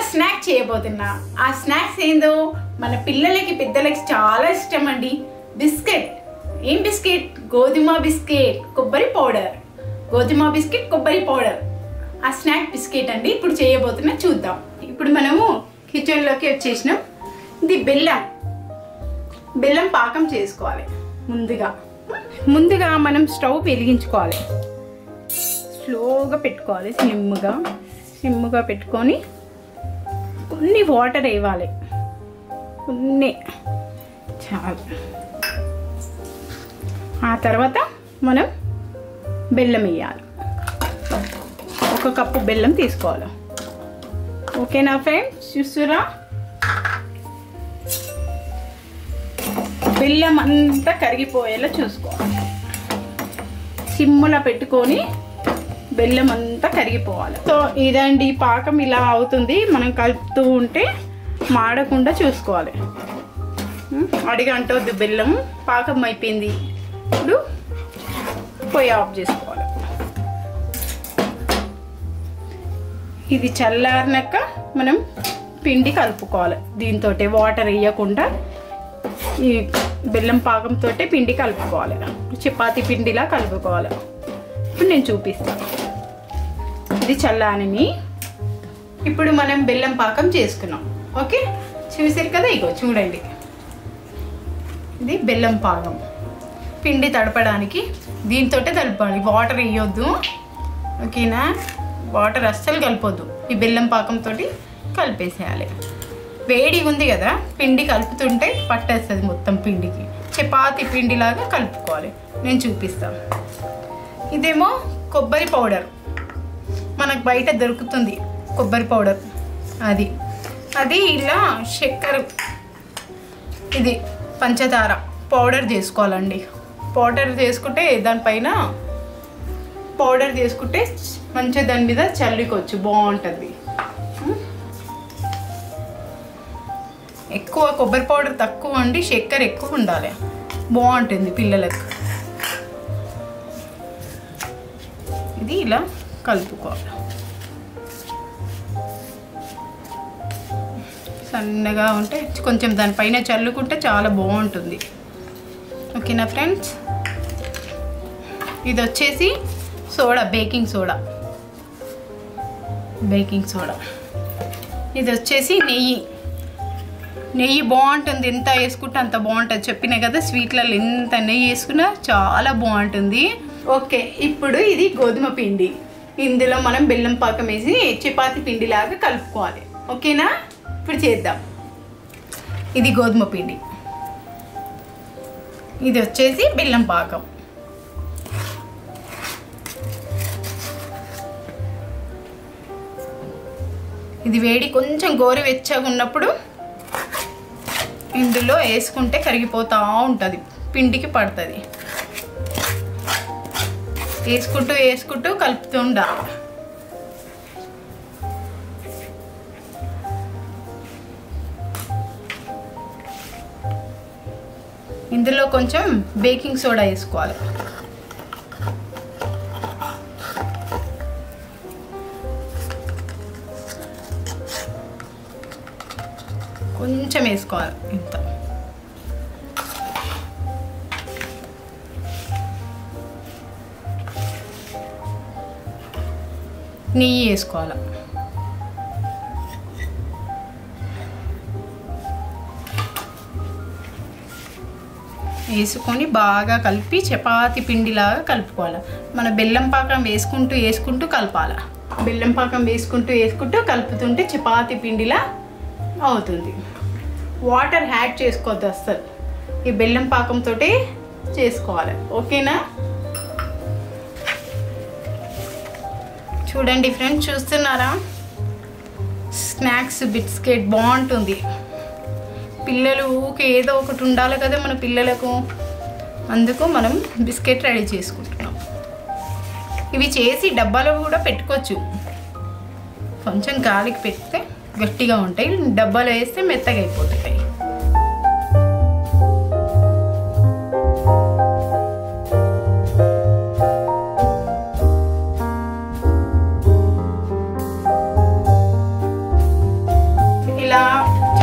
snack చేయబోతున్నా ఆ snacks ఏందో మన పిల్లలకి పెద్దలకి చాలా ఇష్టం అండి బిస్కెట్ ఏం బిస్కెట్ గోధుమ బిస్కెట్ కొబ్బరి పౌడర్ గోధుమ బిస్కెట్ కొబ్బరి పౌడర్ ఆ స్నాక్ బిస్కెట్ అండి ఇప్పుడు చేయబోతున్నా చూద్దాం ఇప్పుడు మనము కిచెన్లోకి వచ్చేసినాం ఇది బెల్లం బెల్లం పాకం చేసుకోవాలి ముందుగా ముందుగా మనం స్టవ్ వెలిగించుకోవాలి స్లోగా పెట్టుకోవాలి సిమ్గా సిమ్గా పెట్టుకొని కొన్ని వాటర్ వేయాలి కొన్ని చాలు ఆ తర్వాత మనం బెల్లం వేయాలి ఒక కప్పు బెల్లం తీసుకోవాలి ఓకేనా ఫ్రెండ్స్ చూస్తురా బెల్లం అంతా కరిగిపోయేలా చూసుకోవాలి సిమ్ములో పెట్టుకొని బెల్లం అంతా కరిగిపోవాలి సో ఇదండి పాకం ఇలా అవుతుంది మనం కలుపుతూ ఉంటే మాడకుండా చూసుకోవాలి అడిగి అంటవద్దు బెల్లం పాకం అయిపోయింది ఇప్పుడు పొయ్యి ఆఫ్ చేసుకోవాలి ఇది చల్లారినాక మనం పిండి కలుపుకోవాలి దీంతో వాటర్ వేయకుండా ఈ బెల్లం పాకంతో పిండి కలుపుకోవాలి చపాతి పిండిలా కలుపుకోవాలి ఇప్పుడు నేను చూపిస్తాను ఇది చల్లానని ఇప్పుడు మనం బెల్లం పాకం చేసుకున్నాం ఓకే చూసారు కదా ఇగో చూడండి ఇది బెల్లం పాకం పిండి తడపడానికి దీంతో తడపాలి వాటర్ వేయొద్దు ఓకేనా వాటర్ అస్సలు కలపొద్దు ఈ బెల్లం పాకంతో కలిపేసేయాలి వేడి ఉంది కదా పిండి కలుపుతుంటే పట్టేస్తుంది మొత్తం పిండికి చపాతి పిండిలాగా కలుపుకోవాలి నేను చూపిస్తాను ఇదేమో కొబ్బరి పౌడర్ మనకు బయట దొరుకుతుంది కొబ్బరి పౌడర్ అది అది ఇలా చక్కెర ఇది పంచదార పౌడర్ చేసుకోవాలండి పౌడర్ చేసుకుంటే దానిపైన పౌడర్ చేసుకుంటే మంచిగా దాని మీద చల్లుకోవచ్చు బాగుంటుంది ఎక్కువ కొబ్బరి పౌడర్ తక్కువ అండి చక్కెర ఎక్కువ ఉండాలి బాగుంటుంది పిల్లలకు ఇది ఇలా కలుపుకోవాలి సన్నగా ఉంటే కొంచెం దానిపైన చల్లుకుంటే చాలా బాగుంటుంది ఓకేనా ఫ్రెండ్స్ ఇది వచ్చేసి soda baking soda baking soda ఇది వచ్చేసి నెయ్యి నెయ్యి బాగుంటుంది ఎంత వేసుకుంటే అంత బాగుంటుంది చెప్పిన కదా స్వీట్లలో ఎంత నెయ్యి వేసుకున్నా చాలా బాగుంటుంది ఓకే ఇప్పుడు ఇది గోధుమ పిండి ఇందులో మనం బెల్లం పాకం వేసి చపాతి పిండిలాగా కలుపుకోవాలి ఓకేనా ఇప్పుడు చేద్దాం ఇది గోధుమ పిండి ఇది వచ్చేసి బెల్లం పాకం ఇది వేడి కొంచెం గోరువెచ్చగా ఉన్నప్పుడు ఇందులో వేసుకుంటే కరిగిపోతూ ఉంటుంది పిండికి పడుతుంది వేసుకుంటూ వేసుకుంటూ కలుపుతూ ఉండాలి ఇందులో కొంచెం బేకింగ్ సోడా వేసుకోవాలి కొంచెం వేసుకోవాలి ఇంత నెయ్యి వేసుకోవాలి వేసుకొని బాగా కలిపి చపాతి పిండిలాగా కలుపుకోవాలి మన బెల్లం పాకం వేసుకుంటూ వేసుకుంటూ కలపాలి బెల్లం పాకం వేసుకుంటూ వేసుకుంటూ కలుపుతుంటే చపాతి పిండిలా అవుతుంది వాటర్ యాడ్ చేసుకోవద్దు అస్సలు ఈ బెల్లం పాకంతో చేసుకోవాలి ఓకేనా చూడండి ఫ్రెండ్స్ చూస్తున్నారా స్నాక్స్ బిస్కెట్ బాగుంటుంది పిల్లలు ఊకే ఏదో ఒకటి ఉండాలి కదా మన పిల్లలకు అందుకు మనం బిస్కెట్ రెడీ చేసుకుంటున్నాం ఇవి చేసి డబ్బాలో కూడా పెట్టుకోవచ్చు కొంచెం గాలికి పెడితే గట్టిగా ఉంటాయి డబ్బాలో వేస్తే మెత్తగా అయిపోతాయి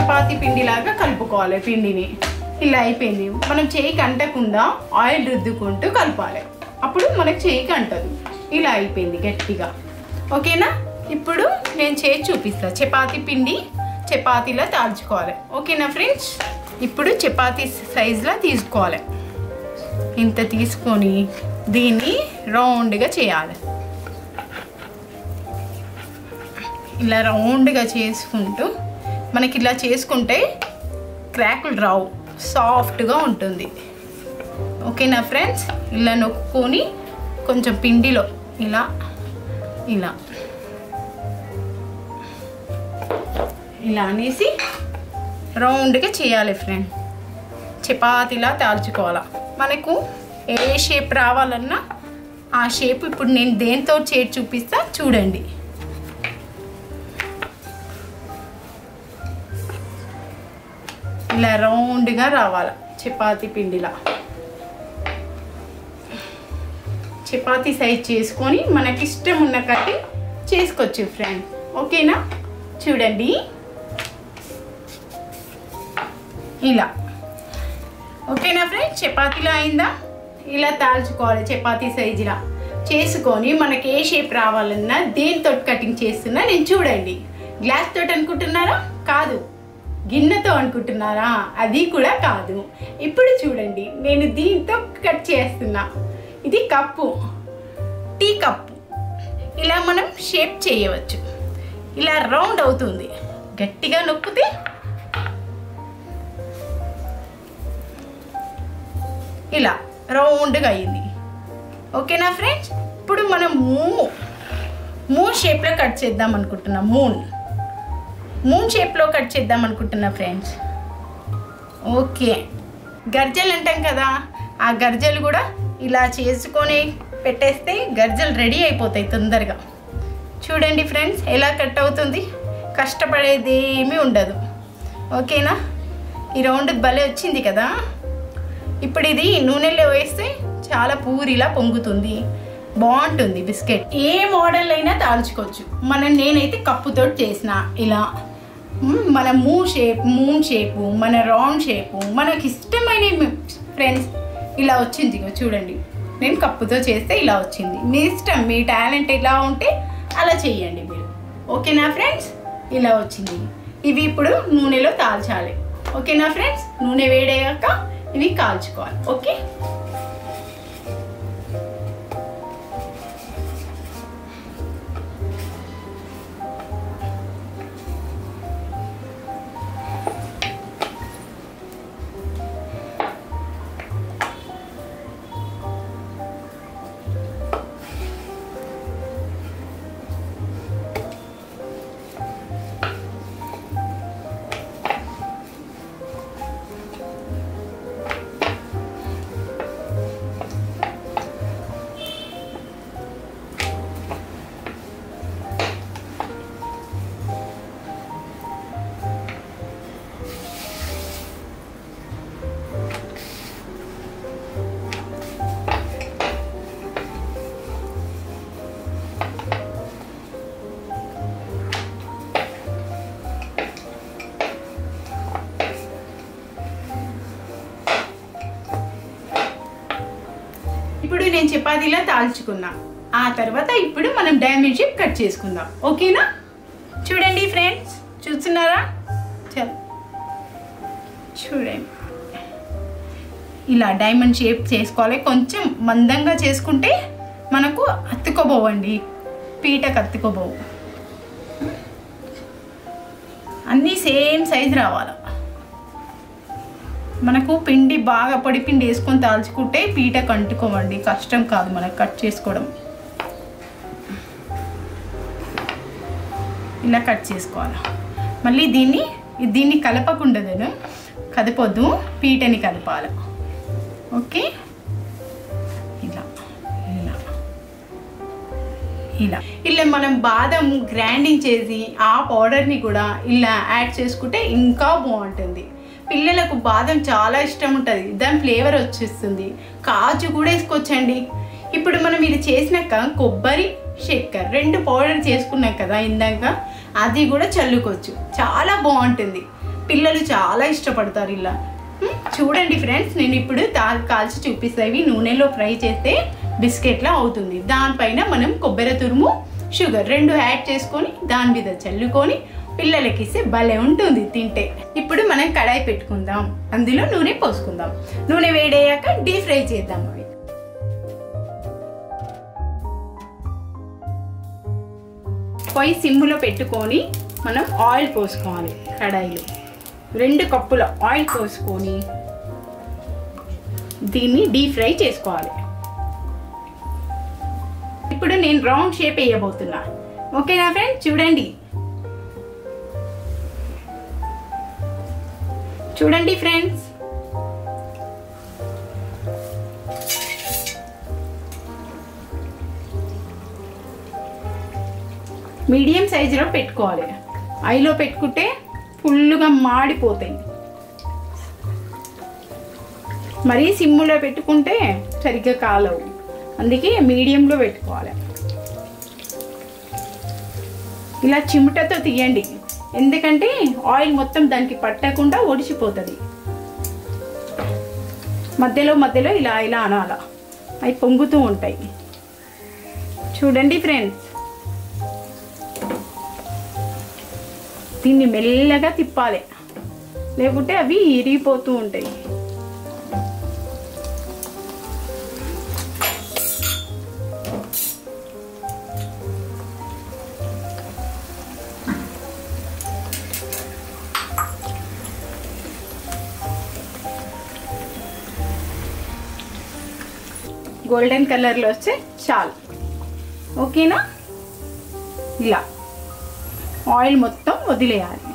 చపాతీ పిండిలాగా కలుపుకోవాలి పిండిని ఇలా అయిపోయింది మనం చేయికి అంటకుండా ఆయిల్ రుద్దుకుంటూ కలపాలి అప్పుడు మనకు చేయికి అంటదు ఇలా అయిపోయింది గట్టిగా ఓకేనా ఇప్పుడు నేను చేసి చూపిస్తా చపాతీ పిండి చపాతీలా తాల్చుకోవాలి ఓకేనా ఫ్రెండ్స్ ఇప్పుడు చపాతీ సైజులా తీసుకోవాలి ఇంత తీసుకొని దీన్ని రౌండ్గా చేయాలి ఇలా రౌండ్గా చేసుకుంటూ మనకి ఇలా చేసుకుంటే క్రాకులు రావు సాఫ్ట్గా ఉంటుంది ఓకేనా ఫ్రెండ్స్ ఇలా నొక్కుని కొంచెం పిండిలో ఇలా ఇలా ఇలా అనేసి రౌండ్గా చేయాలి ఫ్రెండ్ చపాతీలా తాల్చుకోవాలా మనకు ఏ షేప్ రావాలన్నా ఆ షేప్ ఇప్పుడు నేను దేంతో చేసి చూపిస్తా చూడండి ఇలా రౌండ్గా రావాలి చపాతీ పిండిలా చపాతీ సైజ్ చేసుకొని మనకి ఇష్టం ఉన్న కట్టి చేసుకోవచ్చు ఫ్రెండ్ ఓకేనా చూడండి ఇలా ఓకేనా ఫ్రెండ్ చపాతీలా అయిందా ఇలా తాల్చుకోవాలి చపాతీ సైజులా చేసుకొని మనకి ఏ షేప్ రావాలన్నా దేనితో కటింగ్ చేస్తున్నా నేను చూడండి గ్లాస్ తోటి అనుకుంటున్నారా కాదు గిన్నెతో అనుకుంటున్నారా అది కూడా కాదు ఇప్పుడు చూడండి నేను దీంతో కట్ చేస్తున్నా ఇది కప్పు టీ కప్పు ఇలా మనం షేప్ చేయవచ్చు ఇలా రౌండ్ అవుతుంది గట్టిగా నొక్కితే ఇలా రౌండ్గా అయింది ఓకేనా ఫ్రెండ్స్ ఇప్పుడు మనం మూ మూన్ షేప్లో కట్ చేద్దాం అనుకుంటున్నాం మూన్ మూన్ షేప్లో కట్ చేద్దాం అనుకుంటున్నా ఫ్రెండ్స్ ఓకే గర్జలు అంటాం కదా ఆ గర్జలు కూడా ఇలా చేసుకొని పెట్టేస్తే గర్జలు రెడీ అయిపోతాయి తొందరగా చూడండి ఫ్రెండ్స్ ఎలా కట్ అవుతుంది కష్టపడేది ఏమీ ఉండదు ఓకేనా ఈ రౌండ్ భలే వచ్చింది కదా ఇప్పుడు ఇది నూనెలో వేస్తే చాలా పూరిలా పొంగుతుంది బాగుంటుంది బిస్కెట్ ఏ మోడల్ అయినా తాల్చుకోవచ్చు మనం నేనైతే కప్పుతో చేసిన ఇలా మ్, మన మూ షేప్ మూన్ షేపు మన రౌండ్ షేపు మనకి ఇష్టమైన ఫ్రెండ్స్ ఇలా వచ్చింది ఇగో చూడండి నేను కప్పుతో చేస్తే ఇలా వచ్చింది మీ ఇష్టం మీ టాలెంట్ ఎలా ఉంటే అలా చేయండి మీరు ఓకేనా ఫ్రెండ్స్ ఇలా వచ్చింది ఇవి ఇప్పుడు నూనెలో తాల్చాలి ఓకేనా ఫ్రెండ్స్ నూనె వేడయ్యాక ఇవి కాల్చుకోవాలి ఓకే ఇప్పుడు నేను చపాతీలా తాల్చుకున్నా ఆ తర్వాత ఇప్పుడు మనం డైమండ్ షేప్ కట్ చేసుకుందాం ఓకేనా చూడండి ఫ్రెండ్స్ చూస్తున్నారా చల్ చూడండి ఇలా డైమండ్ షేప్ చేసుకోవాలి కొంచెం మందంగా చేసుకుంటే మనకు అత్తుకోబోవండి పీటకు అత్తుకోబోవు అన్నీ సేమ్ సైజు రావాలి మనకు పిండి బాగా పొడి పిండి వేసుకొని తాల్చుకుంటే పీటకు అంటుకోమండి కష్టం కాదు మనకు కట్ చేసుకోవడం ఇలా కట్ చేసుకోవాలి మళ్ళీ దీన్ని దీన్ని కలపకుండదు కదపొద్దు పీటని కలపాలి ఓకే ఇలా ఇలా ఇలా ఇలా మనం బాదం గ్రైండింగ్ చేసి ఆ పౌడర్ని కూడా ఇలా యాడ్ చేసుకుంటే ఇంకా బాగుంటుంది పిల్లలకు బాదం చాలా ఇష్టం ఉంటుంది దాని ఫ్లేవర్ వచ్చేస్తుంది కాజు కూడా వేసుకోవచ్చండి ఇప్పుడు మనం ఇది చేసినాక కొబ్బరి చక్కెర రెండు పౌడర్ చేసుకున్నాం కదా ఇందాక అది కూడా చల్లుకోవచ్చు చాలా బాగుంటుంది పిల్లలు చాలా ఇష్టపడతారు ఇలా మ్, చూడండి ఫ్రెండ్స్ నేను ఇప్పుడు తా- కాల్చి చూపిస్తా ఇవి నూనెలో ఫ్రై చేస్తే బిస్కెట్లా అవుతుంది దానిపైన మనం కొబ్బరి తురుము షుగర్ రెండు యాడ్ చేసుకొని దాని మీద చల్లుకొని పిల్లలకి ఇస్తే భలే ఉంటుంది తింటే ఇప్పుడు మనం కడాయి పెట్టుకుందాం అందులో నూనె పోసుకుందాం నూనె వేడయ్యాక డీప్ ఫ్రై చేద్దాం అవి పొయ్యి సిమ్ములో పెట్టుకొని మనం ఆయిల్ పోసుకోవాలి కడాయిలో రెండు కప్పుల ఆయిల్ పోసుకొని దీన్ని డీప్ ఫ్రై చేసుకోవాలి ఇప్పుడు నేను రౌండ్ షేప్ వేయబోతున్నా ఓకేనా ఫ్రెండ్ చూడండి చూడండి ఫ్రెండ్స్ మీడియం సైజులో పెట్టుకోవాలి ఐలో పెట్టుకుంటే ఫుల్గా మాడిపోతాయి మరీ సిమ్ములో పెట్టుకుంటే సరిగ్గా కాలవు అందుకే మీడియంలో పెట్టుకోవాలి ఇలా చిముటతో తీయండి ఎందుకంటే ఆయిల్ మొత్తం దానికి పట్టకుండా ఒడిచిపోతుంది మధ్యలో మధ్యలో ఇలా ఇలా అనాల అవి పొంగుతూ ఉంటాయి చూడండి ఫ్రెండ్స్ దీన్ని మెల్లగా తిప్పాలి లేకుంటే అవి ఇరిగిపోతూ ఉంటాయి గోల్డెన్ కలర్లో వస్తే చాలు ఓకేనా ఇలా ఆయిల్ మొత్తం వదిలేయాలి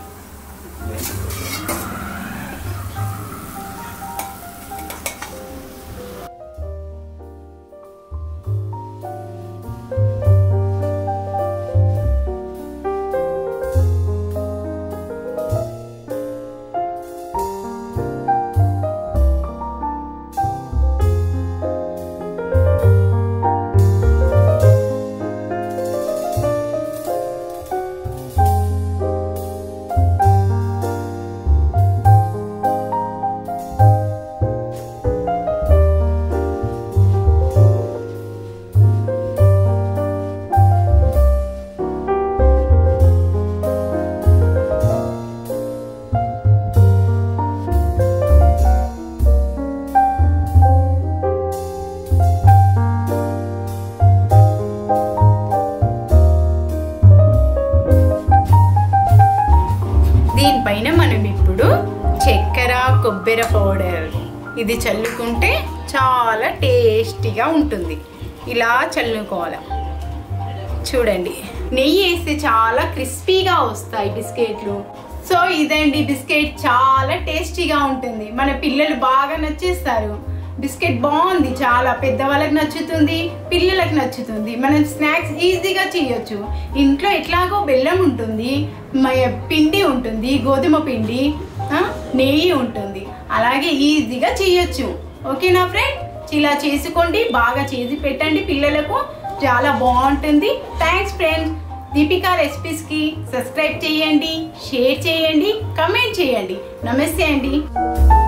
దీనిపైన మనం ఇప్పుడు చక్కెర కొబ్బరి పౌడర్ ఇది చల్లుకుంటే చాలా టేస్టీగా ఉంటుంది ఇలా చల్లుకోవాలి చూడండి నెయ్యి వేస్తే చాలా క్రిస్పీగా వస్తాయి బిస్కెట్లు సో ఇదండి బిస్కెట్ చాలా టేస్టీగా ఉంటుంది మన పిల్లలు బాగా నచ్చేస్తారు బిస్కెట్ బాగుంది చాలా పెద్దవాళ్ళకి నచ్చుతుంది పిల్లలకు నచ్చుతుంది మనం స్నాక్స్ ఈజీగా చేయొచ్చు ఇంట్లో ఎట్లాగో బెల్లం ఉంటుంది మ- పిండి ఉంటుంది గోధుమ పిండి ఆ, నెయ్యి ఉంటుంది అలాగే ఈజీగా చేయొచ్చు ఓకేనా ఫ్రెండ్ ఇలా చేసుకోండి బాగా చేసి పెట్టండి పిల్లలకు చాలా బాగుంటుంది థ్యాంక్స్ ఫ్రెండ్స్ దీపికా రెసిపీస్కి సబ్స్క్రైబ్ చేయండి షేర్ చేయండి కమెంట్ చేయండి నమస్తే అండి